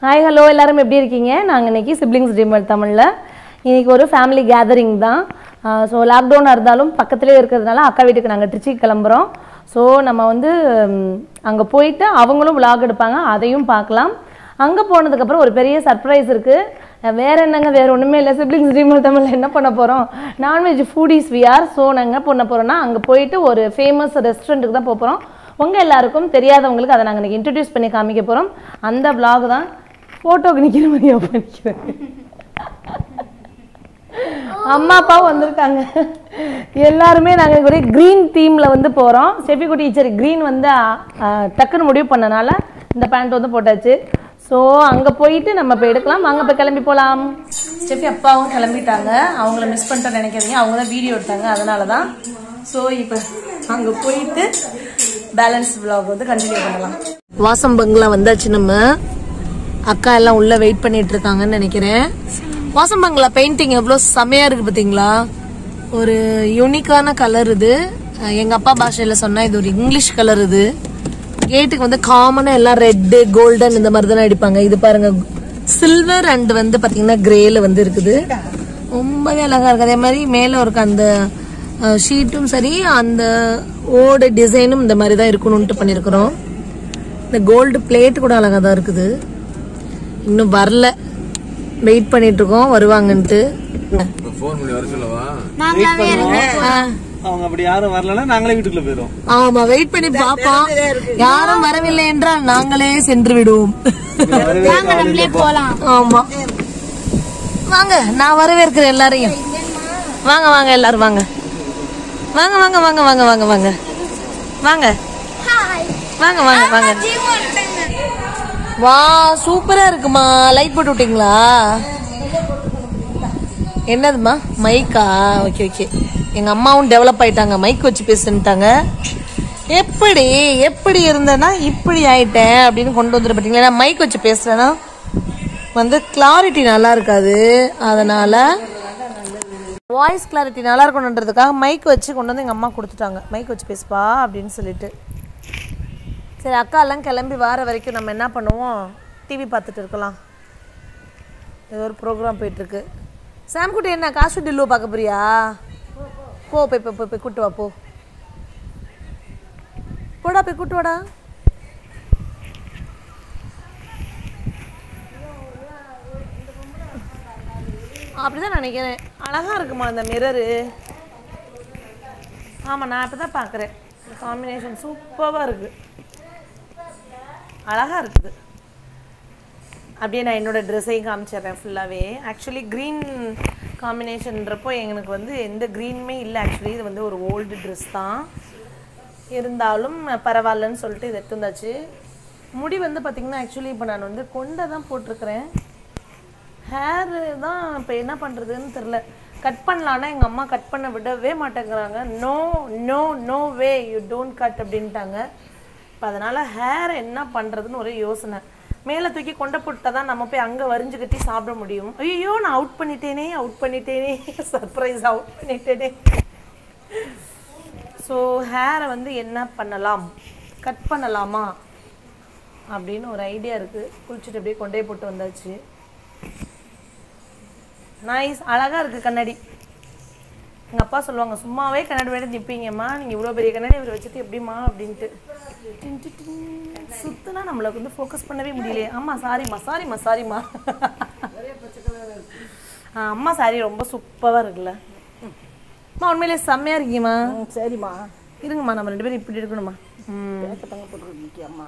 Hi hello எல்லாரும் எப்படி இருக்கீங்க நாங்கள் இன்னைக்கு சிப்ளிங்ஸ் ட்ரீமர் தமிழில் இன்னைக்கு ஒரு ஃபேமிலி கேதரிங் தான் ஸோ லாக்டவுனாக இருந்தாலும் பக்கத்துலேயே இருக்கிறதுனால அக்கா வீட்டுக்கு நாங்கள் திருச்சி கிளம்புறோம் ஸோ நம்ம வந்து அங்கே போயிட்டு அவங்களும் விலாக் எடுப்பாங்க அதையும் பார்க்கலாம் அங்கே போனதுக்கப்புறம் ஒரு பெரிய சர்ப்ரைஸ் இருக்குது வேற என்னங்க வேற ஒன்றுமே இல்லை சிப்ளிங்ஸ் ட்ரீமர் தமிழில் என்ன பண்ண போகிறோம் நான்வெஜ் ஃபூடிஸ் விஆர் ஸோ நாங்கள் என்ன பண்ண போகிறோம்னா அங்கே போயிட்டு ஒரு ஃபேமஸ் ரெஸ்டாரண்ட்டுக்கு தான் போக போகிறோம் உங்கள் எல்லாருக்கும் தெரியாதவங்களுக்கு அதை நாங்கள் இன்னைக்கு இன்ட்ரடியூஸ் பண்ணி காமிக்க போகிறோம் அந்த vlog தான் ஃபோட்டோக்கு நிற்கிற மாதிரியா பண்ணிக்கிறேன் அம்மா அப்பாவும் வந்திருக்காங்க எல்லாருமே நாங்கள் ஒரே க்ரீன் தீமில் வந்து போகிறோம் செஃபிகு டீச்சர் க்ரீன் வந்து அ, அ, டக்குன்னு முடிவு பண்ணனால இந்த பேண்ட் வந்து போட்டாச்சு ஸோ அங்கே போயிட்டு நம்ம இப்போ எடுக்கலாம் வாங்க இப்போ கிளம்பி போகலாம் ஸ்டெஃபி அப்பாவும் கிளம்பிட்டாங்க அவங்கள மிஸ் பண்ணிட்டு நினைக்காதீங்க அவங்க தான் வீடியோ எடுத்தாங்க அதனால தான் ஸோ இப்போ அங்கே போயிட்டு பேலன்ஸ் vlog வந்து கண்டினியூ பண்ணலாம் வாசம் பங்களா வந்தாச்சு நம்ம அக்கா எல்லாம் உள்ள வெயிட் பண்ணிட்டு இருக்காங்கன்னு நினைக்கிறேன் வாசம் பங்களா பெயிண்டிங் எவ்வளவு செமையா இருக்கு பாத்தீங்களா ஒரு யூனிக்கான கலர் இது அஹ் எங்க அப்பா பாஷையில சொன்னா இது ஒரு இங்கிலீஷ் கலர் இது கேட்டுக்கு வந்து காமனா எல்லாம் ரெட் கோல்டன் இந்த மாதிரி தானே அடிப்பாங்க இது பாருங்க சில்வர் அண்ட் வந்து பாத்தீங்கன்னா கிரேல வந்து இருக்குது ரொம்பவே அழகா இருக்கு அதே மாதிரி மேல இருக்க அந்த ஷீட்டும் சரி அந்த ஓடு டிசைனும் இந்த மாதிரி தான் இருக்கணும்ட்டு பண்ணியிருக்கிறோம் இந்த கோல்டு பிளேட் கூட அழகா தான் இருக்குது இன்னும் வரல வெயிட் பண்ணிட்டு இருக்கோம் வருவாங்கன்ட்டு ஃபோன் பண்ணி வர சொல்லவா ஆ, அவங்க அப்படி யாரும் வரலன்னா நாங்களே வீட்டுக்குள்ள போயிடும் ஆமா வெயிட் பண்ணி பாப்போம் யாரும் வரவில்லை என்றால் நாங்களே சென்று விடுவோம் ஆமா வாங்க நான் வரவேற்கிறேன் எல்லாரையும் வாங்க வாங்க எல்லாரும் வாங்க வாங்க வாங்க வாங்க வாங்க வாங்க வாங்க வாங்க வாங்க வாங்க வாங்க வா சூப்பரா இருக்குமா லைட் போட்டு விட்டீங்களா என்னதுமா மைக்கா ஓகே ஓகே எங்க அம்மாவும் டெவலப் ஆயிட்டாங்க மைக் வச்சு பேசுன்ட்டாங்க எப்படி எப்படி இருந்தேன்னா இப்படி ஆயிட்டேன் அப்படின்னு கொண்டு வந்துட்டு பார்த்தீங்களா மைக் வச்சு பேசுறேன்னா வந்து கிளாரிட்டி நல்லா இருக்காது அதனால வாய்ஸ் கிளாரிட்டி நல்லா இருக்கணுன்றதுக்காக மைக் வச்சு கொண்டு வந்து எங்கள் அம்மா கொடுத்துட்டாங்க மைக் வச்சு பேசுப்பா அப்படின்னு சொல்லிட்டு சரி அக்கா எல்லாம் கிளம்பி வர வரைக்கும் நம்ம என்ன பண்ணுவோம் டிவி பார்த்துட்டு இருக்கலாம் ஏதோ ஒரு ப்ரோக்ராம் போயிட்டுருக்கு சாம்குட்டி என்ன காசு டில்லோ பார்க்க போறியா போ போய் போய் போய் போய் கூட்டு வா போ போடா போய் கூட்டு வாடா அப்படிதான் நினைக்கிறேன் அழகா இருக்குமா அந்த மிரரு ஆமா நான் இப்பதான் பார்க்குறேன் காம்பினேஷன் சூப்பராக இருக்கு அழகா இருக்குது அப்படியே நான் என்னோட ட்ரெஸ்ஸையும் காமிச்சிடுறேன் ஃபுல்லாகவே ஆக்சுவலி க்ரீன் காம்பினேஷன்றப்போ எனக்கு வந்து எந்த க்ரீனுமே இல்லை ஆக்சுவலி இது வந்து ஒரு ஓல்டு ட்ரெஸ் தான் இருந்தாலும் பரவாயில்லன்னு சொல்லிட்டு இது எடுத்து வந்தாச்சு முடி வந்து பார்த்திங்கன்னா ஆக்சுவலி இப்போ நான் வந்து கொண்டை தான் போட்டிருக்கிறேன் ஹேர் தான் இப்போ என்ன பண்ணுறதுன்னு தெரில கட் பண்ணலான்னா எங்கள் அம்மா கட் பண்ண விடவே மாட்டேங்கிறாங்க no no no way you don't cut அப்படின்ட்டாங்க இப்போ அதனால் ஹேர் என்ன பண்ணுறதுன்னு ஒரே யோசனை மேலே தூக்கி கொண்டை போட்டால் தான் நம்ம போய் அங்கே வரிஞ்சு கட்டி சாப்பிட முடியும் ஐயோ நான் அவுட் பண்ணிட்டேனே அவுட் பண்ணிட்டேனே சர்ப்ரைஸ் அவுட் பண்ணிட்டேனே ஸோ ஹேரை வந்து என்ன பண்ணலாம் கட் பண்ணலாமா அப்படின்னு ஒரு ஐடியா இருக்குது குளிச்சுட்டு அப்படியே கொண்டே போட்டு வந்தாச்சு நைஸ் அழகா இருக்கு கண்ணாடி எங்கள் அப்பா சொல்லுவாங்க சும்மாவே கண்ணாடி வேண்டி நிற்பீங்கம்மா நீங்கள் இவ்வளோ பெரிய கண்ணாடி இவர் வச்சுட்டு எப்படிம்மா அப்படின்ட்டு டின் டின் டின். சுத்துனா நம்மளுக்கு வந்து ஃபோக்கஸ் பண்ணவே முடியலையே ஆமாம் சாரிம்மா சாரிம்மா சாரிம்மா ஆ அம்மா சாரி ரொம்ப சூப்பராக இருக்குல்ல அம்மா உண்மையிலே செம்மையாக இருக்கீங்கம்மா சரிம்மா இருங்கம்மா நம்ம ரெண்டு பேரும் இப்படி இருக்கணுமா ம் தங்க போட்டுருக்கீங்க அம்மா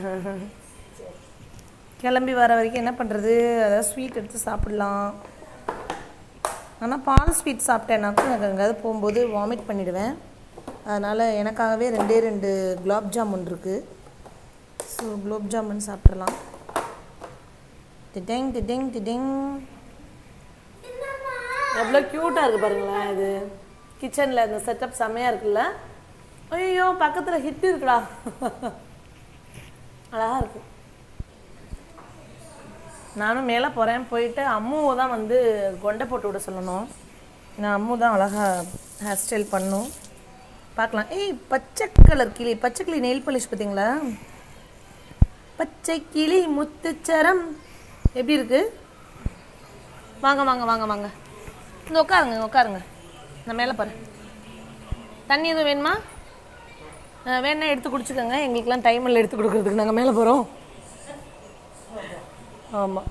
கிளம்பி வர வரைக்கும் என்ன பண்ணுறது அதாவது ஸ்வீட் எடுத்து சாப்பிடலாம் ஆனால் பால் ஸ்வீட் சாப்பிட்டேன்னாக்கும் எனக்கு எங்கேயாவது போகும்போது வாமிட் பண்ணிடுவேன் அதனால் எனக்காகவே ரெண்டே ரெண்டு குலாப் ஜாமுன் இருக்குது ஸோ குலாப் ஜாமுன் சாப்பிட்றலாம் டிடெங் டிடெங் டிடெங் எவ்வளோ க்யூட்டாக இருக்குது பாருங்களேன் இது கிச்சனில் இந்த செட்டப் செம்மையாக இருக்குல்ல ஐயோ பக்கத்தில் ஹிட் இருக்குடா அழகாக இருக்குது நானும் மேலே போகிறேன் போயிட்டு அம்முவை தான் வந்து கொண்டை போட்டு விட சொல்லணும் நான் அம்மு தான் அழகாக ஹேர் ஸ்டைல் பண்ணும் பார்க்கலாம் ஏய் பச்சை கலர் கிளி பச்சை கிளி நெயில் பாலிஷ் பார்த்தீங்களா பச்சை கிளி முத்துச்சரம் எப்படி இருக்கு வாங்க வாங்க வாங்க வாங்க இந்த உட்காருங்க இங்க உட்காருங்க நான் மேலே பாரு தண்ணி எதுவும் வேணுமா அஹ் வேணா எடுத்து குடிச்சுக்கோங்க எங்களுக்கெல்லாம் டைம் இல்லை எடுத்து கொடுக்குறதுக்கு நாங்கள் மேலே போகிறோம் ஆமாம்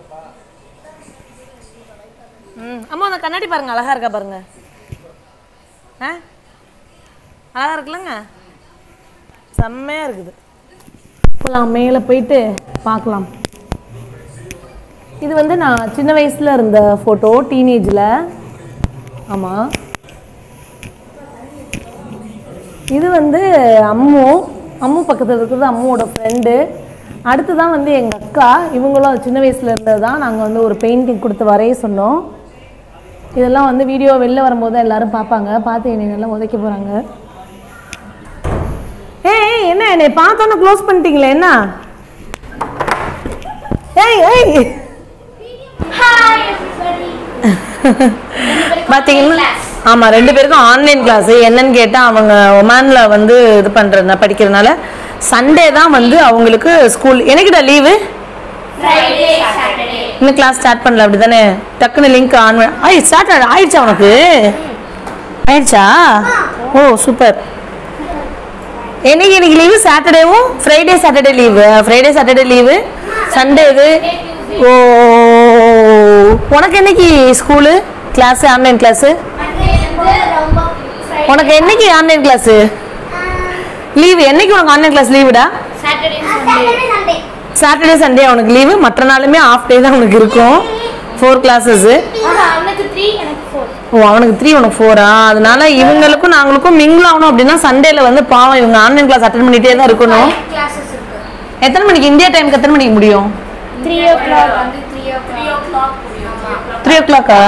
ம் அம்மா அந்த கண்ணாடி பாருங்க அழகா இருக்கா பாருங்க ஆ அழகா இருக்குல்லங்க செம்மையா இருக்குது போகலாம் மேலே போயிட்டு பார்க்கலாம் இது வந்து நான் சின்ன வயசில் இருந்த ஃபோட்டோ டீனேஜில் ஆமாம் இது வந்து அம்மு அம்மு பக்கத்தில் இருக்கிறது அம்முவோட ஃப்ரெண்டு அடுத்து தான் வந்து எங்கள் அக்கா இவங்களும் சின்ன வயசில் இருந்தது தான் நாங்கள் வந்து ஒரு பெயிண்டிங் கொடுத்து வரைய சொன்னோம் இதெல்லாம் வந்து வீடியோ வெளில வரும்போது தான் எல்லாரும் பார்ப்பாங்க பார்த்து என்னை நல்லா உதைக்க போகிறாங்க ஏய் என்ன என்னை பார்த்தோன்னே க்ளோஸ் பண்ணிட்டீங்களே என்ன ஏய் ஏய் பார்த்தீங்கன்னா ஆமாம் ரெண்டு பேருக்கும் ஆன்லைன் கிளாஸ் என்னன்னு கேட்டால் அவங்க ஒமானில் வந்து இது பண்ணுறதுனா படிக்கிறதுனால சண்டே தான் வந்து அவங்களுக்கு ஸ்கூல் என்னைக்குடா லீவு இன்னும் கிளாஸ் ஸ்டார்ட் பண்ணல அப்படி தானே டக்குன்னு லிங்க் ஆன் ஆயி ஸ்டார்ட் ஆயிடுச்சா உனக்கு ஆயிடுச்சா ஓ சூப்பர் என்னைக்கு இன்னைக்கு லீவு சாட்டர்டேவும் Friday Saturday leave Friday Saturday leave Sunday இது ஓ உனக்கு என்னைக்கு ஸ்கூலு கிளாஸ் ஆன்லைன் கிளாஸு உனக்கு என்னைக்கு ஆன்லைன் கிளாஸு லீவு என்னைக்கு உனக்கு ஆன்லைன் கிளாஸ் லீவுடா சாட்டர்டே சண்டே உனக்கு லீவு மற்ற நாளுமே ஆஃப் டே தான் உனக்கு இருக்கும் ஃபோர் கிளாஸஸ் அவனுக்கு த்ரீ எனக்கு ஃபோர் ஓ அவனுக்கு த்ரீ உனக்கு ஃபோரா அதனால இவங்களுக்கும் நாங்களுக்கும் மிங்கிள் ஆகணும் அப்படின்னா சண்டேல வந்து பாவம் இவங்க ஆன்லைன் கிளாஸ் அட்டன் பண்ணிட்டே தான் இருக்கணும் கிளாஸஸ் இருக்கு எத்தனை மணிக்கு இந்தியா டைமுக்கு எத்தனை மணிக்கு முடியும் த்ரீ ஓ கிளாக் வந்து த்ரீ ஓ கிளாக் த்ரீ ஓ கிளாக்கா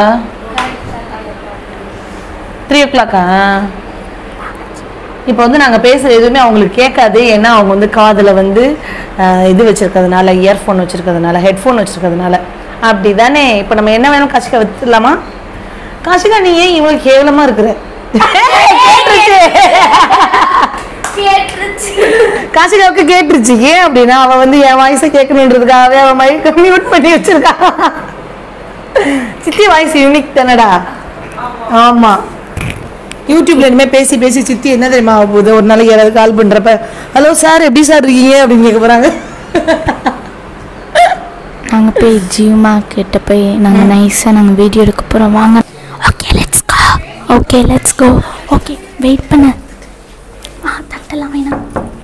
த்ரீ ஓ கிளாக்கா இப்போ வந்து நாங்கள் பேசுகிற எதுவுமே அவங்களுக்கு கேட்காது ஏன்னா அவங்க வந்து காதில் வந்து அஹ், இது வச்சிருக்கிறதுனால இயர்ஃபோன் வச்சிருக்கிறதுனால ஹெட்ஃபோன் வச்சிருக்கிறதுனால அப்படி தானே இப்போ நம்ம என்ன வேணும் காசிகா வச்சிடலாமா காசிகா நீ ஏன் இவ்வளோ கேவலமாக இருக்கிற கேட்டுருச்சு கேட்டுருச்சு காசிகாவுக்கு கேட்டுருச்சு ஏன் அப்படின்னா அவ வந்து என் வாய்ஸை கேட்கணுன்றதுக்காகவே அவன் மைக்க மியூட் பண்ணி வச்சிருக்கா சித்தி வாய்ஸ் யூனிக் தானடா ஆமா யூடியூப்ல இனிமே பேசி பேசி சித்தி என்ன தெரியுமா ஆக போகுது ஒரு நாளைக்கு யாராவது கால் பண்றப்ப ஹலோ சார் எப்படி சார் இருக்கீங்க அப்படின்னு கேட்க போறாங்க நாங்கள் போய் ஜியூமா கிட்ட போய் நாங்கள் நைஸாக நாங்கள் வீடியோ எடுக்க போகிறோம் வாங்க okay let's go okay let's go okay wait பண்ண ஆ தட்டலாம் வேணாம்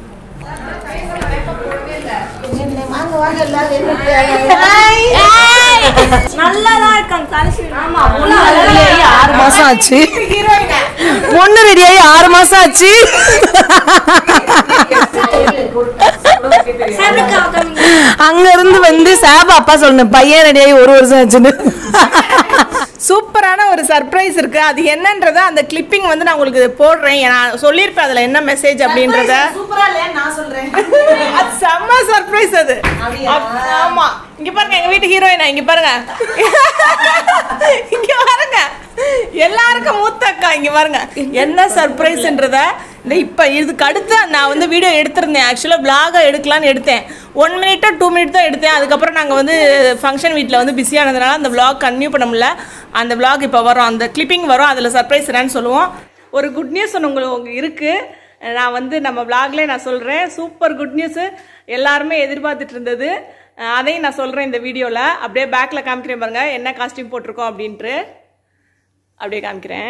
ஆறு மாசம் ஆச்சு பொண்ணு ரெடியாகி ஆறு மாசம் ஆச்சு அங்க இருந்து வந்து சாபா அப்பா சொல்லணும் பையன் ரெடியாகி ஒரு வருஷம் ஆச்சுன்னு சூப்பரான ஒரு சர்ப்ரைஸ் இருக்கு அது என்னன்றத அந்த கிளிப்பிங் வந்து நான் உங்களுக்கு போடுறேன் நான் சொல்லியிருப்பேன் அதுல என்ன மெசேஜ் அப்படின்றத சூப்பரா இல்லையா நான் சொல்றேன் அது செம்ம சர்ப்ரைஸ் அது அப்- ஆமா இங்க பாருங்க எங்க வீட்டு ஹீரோயினா இங்க பாருங்க இங்க பாருங்க எல்லாருக்கும் மூத்த அக்கா இங்க பாருங்க என்ன சர்ப்ரைஸ்ன்றத இந்த இப்ப இதுக்கு அடுத்து நான் வந்து வீடியோ எடுத்திருந்தேன் ஆக்சுவலாக vlog எடுக்கலாம்னு எடுத்தேன் ஒன் மினிட்டோ டூ மினிட் தான் எடுத்தேன் அதுக்கப்புறம் நாங்கள் வந்து ஃபங்க்ஷன் வீட்டில் வந்து பிஸியானதுனால அந்த vlog கன்டினியூ பண்ண முடியல அந்த vlog இப்போ வரும் அந்த கிளிப்பிங் வரும் அதில் சர்ப்ரைஸ் என்னன்னு சொல்லுவோம் ஒரு குட் நியூஸ் ஒன்று உங்களுக்கு இருக்குது நான் வந்து நம்ம vlogலயே நான் சொல்கிறேன் சூப்பர் குட் நியூஸு எல்லாருமே எதிர்பார்த்துட்டு இருந்தது அஹ் அதையும் நான் சொல்கிறேன் இந்த வீடியோவில் அப்படியே பேக்கில் காமிக்கிறேன் பாருங்க என்ன காஸ்டியூம் போட்டிருக்கோம் அப்படின்ட்டு அப்படியே காமிக்கிறேன்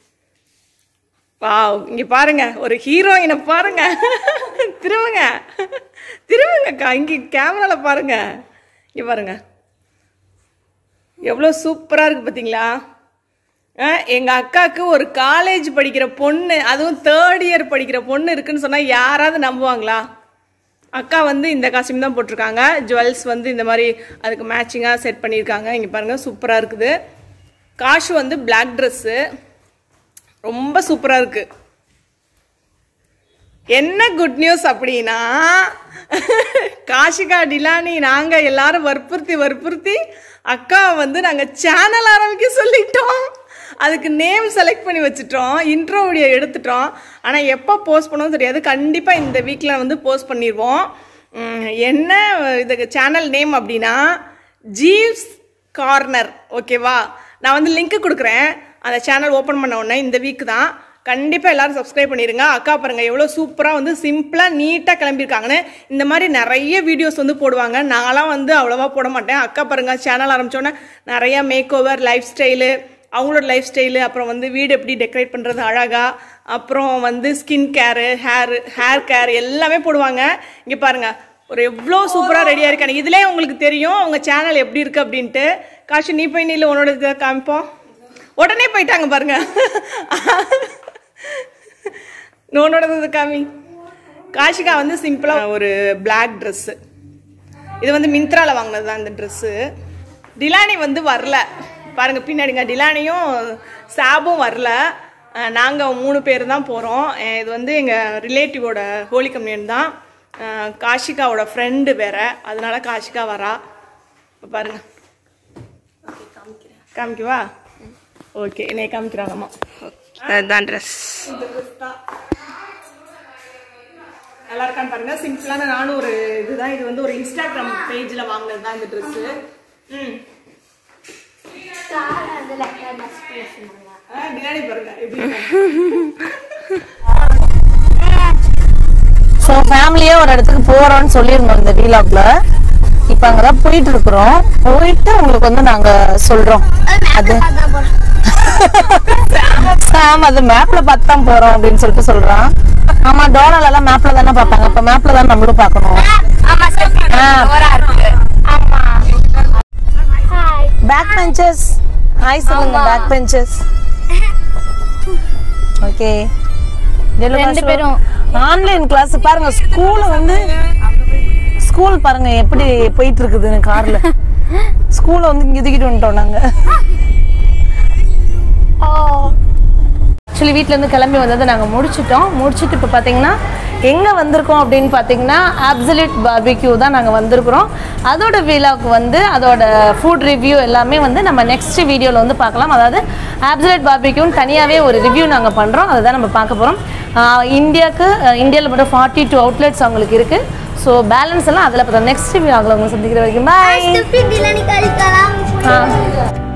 வாவ் இங்க பாருங்க ஒரு ஹீரோயினை பாருங்க திரும்புங்க திரும்புங்கக்கா இங்க கேமரால பாருங்க இங்க பாருங்க எவ்வளோ சூப்பராக இருக்கு பார்த்தீங்களா அஹ், எங்க அக்காவுக்கு ஒரு காலேஜ் படிக்கிற பொண்ணு அதுவும் தேர்ட் இயர் படிக்கிற பொண்ணு இருக்குன்னு சொன்னா யாராவது நம்புவாங்களா அக்கா வந்து இந்த காஸ்டியூம் தான் போட்டிருக்காங்க ஜுவல்ஸ் வந்து இந்த மாதிரி அதுக்கு மேட்சிங்காக செட் பண்ணியிருக்காங்க இங்கே பாருங்கள் சூப்பராக இருக்குது காஷு வந்து பிளாக் ட்ரெஸ்ஸு ரொம்ப சூப்பராக இருக்கு என்ன குட் நியூஸ் அப்படின்னா காஷிகா டிலானி நாங்கள் எல்லாரும் வற்புறுத்தி வற்புறுத்தி அக்காவை வந்து நாங்கள் சேனல் ஆரம்பிக்க சொல்லிட்டோம் அதுக்கு நேம் செலக்ட் பண்ணி வச்சுட்டோம் இன்ட்ரோ வீடியோ எடுத்துட்டோம் ஆனால் எப்போ போஸ்ட் பண்ணவும் தெரியாது கண்டிப்பாக இந்த வீக்கில் வந்து போஸ்ட் பண்ணிடுவோம் உம், என்ன இதுக்கு சேனல் நேம் அப்படின்னா ஜீவ்ஸ் கார்னர் ஓகேவா நான் வந்து லிங்க் கொடுக்குறேன் அந்த சேனல் ஓப்பன் பண்ண உடனே இந்த வீக் தான் கண்டிப்பாக எல்லாரும் சப்ஸ்கிரைப் பண்ணிடுங்க அக்கா பாருங்க எவ்வளோ சூப்பராக வந்து சிம்பிளாக நீட்டாக கிளம்பியிருக்காங்கன்னு இந்த மாதிரி நிறைய வீடியோஸ் வந்து போடுவாங்க நான்லாம் வந்து அவ்வளோவா போட மாட்டேன் அக்கா பாருங்க சேனல் ஆரம்பிச்சோன்னே நிறைய மேக் ஓவர் லைஃப் ஸ்டைலு அவங்களோட லைஃப் ஸ்டைலு அப்புறம் வந்து வீடு எப்படி டெக்கரேட் பண்ணுறது அழகாக அப்புறம் வந்து skin care hair hair care எல்லாமே போடுவாங்க இங்கே பாருங்க ஒரு எவ்வளோ சூப்பராக ரெடியாக இருக்காங்க இதிலே உங்களுக்கு தெரியும் அவங்க சேனல் எப்படி இருக்கு அப்படின்ட்டு காஷி நீ போய் நீல உன்னோட இதை காமிப்போம் உடனே போயிட்டாங்க பாருங்க உன்னோட இது காமி காஷிகா வந்து சிம்பிளாக ஒரு பிளாக் ட்ரெஸ்ஸு இது வந்து மிந்த்ரால வாங்கினது தான் இந்த ட்ரெஸ்ஸு டிலானி வந்து வரல பாருங்க பின்னாடிங்க டிலானியும் சாபும் வரல அஹ் நாங்க மூணு பேர் தான் போறோம் அஹ் இது வந்து எங்க ரிலேட்டிவோட ஹோலி கம்யூன் தான் அஹ் காஷிகாவோட ஃப்ரெண்டு வேற அதனால காஷிகா வரா இப்ப பாருங்க காமிக்கவா ஓகே என்னை காமிக்கிறாங்கம்மா அதுதான் ட்ரெஸ் நல்லா இருக்கான்னு பாருங்க சிம்பிளான நானும் ஒரு இதுதான் இது வந்து ஒரு இன்ஸ்டாகிராம் பேஜ்ல வாங்கினது தான் இந்த ட்ரெஸ் ம் ஆ, பின்னாடி பாருங்க எப்படி இருக்காங்க. ஸோ ஃபேமிலியாக ஒரு இடத்துக்கு போகிறோம்னு சொல்லியிருந்தோம் இந்த வீலாக்ல இப்போ அங்கே தான் போயிட்டு இருக்கிறோம் போயிட்டு உங்களுக்கு வந்து நாங்கள் சொல்கிறோம் அது சாம் அது மேப்ல பார்த்து தான் போறோம் அப்படின்னு சொல்லிட்டு சொல்றான் ஆமா டோனல் எல்லாம் மேப்ல தானே பார்ப்பாங்க அப்ப மேப்ல தான் நம்மளும் பார்க்கணும் பேக் பெஞ்சஸ் ஹாய் சொல்லுங்க பேக் பெஞ்சஸ் ஓகே ரெண்டு பேரும். ஆன்லைன் கிளாஸ் பாருங்க ஸ்கூல்ல வந்து ஸ்கூல் பாருங்க எப்படி போயிட்டு இருக்குதுன்னு கார்ல ஸ்கூல்ல வந்து இங்க இதுக்கிட்டு வந்துட்டோம் நாங்க ஆக்சுவலி வீட்டிலேருந்து கிளம்பி வந்ததை நாங்கள் முடிச்சிட்டோம் முடிச்சுட்டு இப்போ பார்த்தீங்கன்னா எங்கே வந்திருக்கோம் அப்படின்னு பார்த்தீங்கன்னா ஆப்சல்யூட் பார்பிக்யூ தான் நாங்கள் வந்திருக்கிறோம் அதோட விலாக் வந்து அதோட ஃபுட் ரிவ்யூ எல்லாமே வந்து நம்ம நெக்ஸ்ட் வீடியோவில் வந்து பார்க்கலாம் அதாவது ஆப்சல்யூட் பார்பிக்யூன்னு தனியாகவே ஒரு ரிவ்யூ நாங்கள் பண்ணுறோம் அதை தான் நம்ம பார்க்க போகிறோம் இந்தியாவுக்கு இந்தியாவில் மட்டும் ஃபார்ட்டி டூ அவுட்லெட்ஸ் அவங்களுக்கு இருக்குது ஸோ பேலன்ஸ் எல்லாம் அதில் பார்த்தோம் நெக்ஸ்ட் வீடியோவில் உங்களை சந்திக்கிற வரைக்கும் பாய் Stupid Dilani Kalikala. ஆ